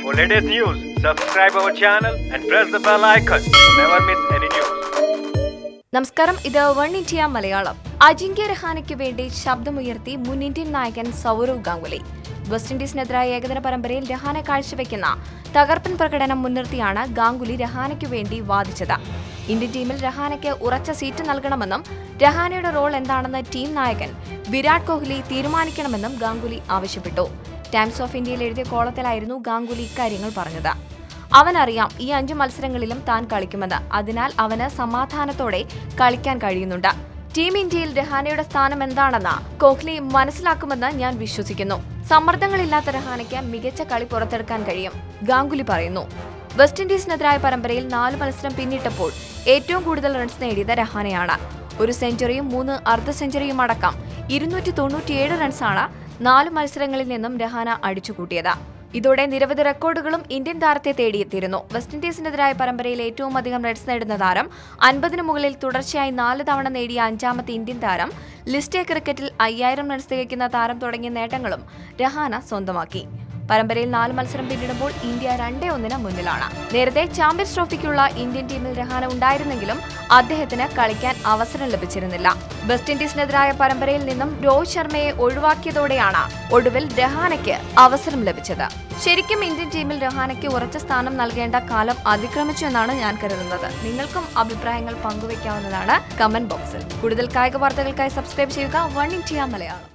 For latest news, subscribe our channel and press the bell icon. Never miss any news. നമസ്കാരം ഇത് one India Malayalam Ajinkya രഹാനയ്ക്ക് വേണ്ടി ശബ്ദമുയർത്തി മുൻ ഇന്ത്യൻ നായകൻ സൗരവ് ഗാംഗുലി വെസ്റ്റ് ഇൻഡീസിനെതിരായ ഏകദിന പരമ്പരയിൽ രഹാനെ കാഴ്ചവെക്കുന്ന തകർപ്പൻ പ്രകടനം മുൻനിർത്തിയാണ് ഗാംഗുലി രഹാനയ്ക്ക് വേണ്ടി വാദിച്ചത് ഇന്ത്യൻ ടീമിൽ രഹാനയ്ക്ക് ഉറച്ച സീറ്റ് നൽകണമെന്നും രഹാനയുടെ റോൾ എന്താണെന്ന് ടീം നായകൻ വിരാട് കോഹ്ലി തീരുമാനിക്കണമെന്നും ഗാംഗുലി ആവശ്യപ്പെട്ടു ടൈംസ് ഓഫ് ഇന്ത്യയിൽ എഴുതിയ കോളത്തിലായിരുന്നു ഗാംഗുലി ഇക്കാര്യങ്ങൾ പറഞ്ഞത് അവനറിയാം ഈ അഞ്ചു മത്സരങ്ങളിലും താൻ കളിക്കുമെന്ന് അതിനാൽ അവന് സമാധാനത്തോടെ കളിക്കാൻ കഴിയുന്നുണ്ട് ടീം ഇന്ത്യയിൽ രഹാനയുടെ സ്ഥാനം എന്താണെന്ന് കോഹ്ലി മനസ്സിലാക്കുമെന്ന് ഞാൻ വിശ്വസിക്കുന്നു സമ്മർദ്ദങ്ങളില്ലാത്ത രഹാനയ്ക്ക് മികച്ച കളി പുറത്തെടുക്കാൻ കഴിയും ഗാംഗുലി പറയുന്നു വെസ്റ്റ് ഇൻഡീസിനെതിരായ പരമ്പരയിൽ നാല് മത്സരം പിന്നിട്ടപ്പോൾ ഏറ്റവും കൂടുതൽ റൺസ് നേടിയത് രഹാനയാണ് ഒരു സെഞ്ചുറിയും മൂന്ന് അർദ്ധ സെഞ്ചുറിയും അടക്കം ഇരുന്നൂറ്റി തൊണ്ണൂറ്റിയേഴ് റൺസാണ് നാല് മത്സരങ്ങളിൽ നിന്നും രഹാന അടിച്ചുകൂട്ടിയത് ഇതോടെ നിരവധി റെക്കോർഡുകളും ഇന്ത്യൻ താരത്തെ തേടിയെത്തിയിരുന്നു വെസ്റ്റ് ഇൻഡീസിനെതിരായ പരമ്പരയിൽ ഏറ്റവും അധികം റൺസ് നേടുന്ന താരം അൻപതിനു മുകളിൽ തുടർച്ചയായി നാല് തവണ നേടിയ അഞ്ചാമത്തെ ഇന്ത്യൻ താരം ലിസ്റ്റ് എ ക്രിക്കറ്റിൽ അയ്യായിരം റൺസ് തികയ്ക്കുന്ന താരം തുടങ്ങിയ നേട്ടങ്ങളും രഹാന സ്വന്തമാക്കി പരമ്പരയിൽ നാല് മത്സരം പിന്നിടുമ്പോൾ ഇന്ത്യ രണ്ടേ ഒന്നിന് മുന്നിലാണ് നേരത്തെ ചാമ്പ്യൻസ് ട്രോഫിക്കുള്ള ഇന്ത്യൻ ടീമിൽ രഹാന ഉണ്ടായിരുന്നെങ്കിലും അദ്ദേഹത്തിന് കളിക്കാൻ അവസരം ലഭിച്ചിരുന്നില്ല വെസ്റ്റ് ഇൻഡീസിനെതിരായ പരമ്പരയിൽ നിന്നും രോഹിത് ശർമ്മയെ ഒഴിവാക്കിയതോടെയാണ് ഒടുവിൽ രഹാനയ്ക്ക് അവസരം ലഭിച്ചത് ശരിക്കും ഇന്ത്യൻ ടീമിൽ രഹാനയ്ക്ക് ഉറച്ച സ്ഥാനം നൽകേണ്ട കാലം അതിക്രമിച്ചു എന്നാണ് ഞാൻ കരുതുന്നത് നിങ്ങൾക്കും അഭിപ്രായങ്ങൾ പങ്കുവയ്ക്കാവുന്നതാണ് കമന്റ് ബോക്സിൽ കൂടുതൽ കായിക വാർത്തകൾക്കായി സബ്സ്ക്രൈബ് ചെയ്യുക വൺ ഇന്ത്യ മലയാളം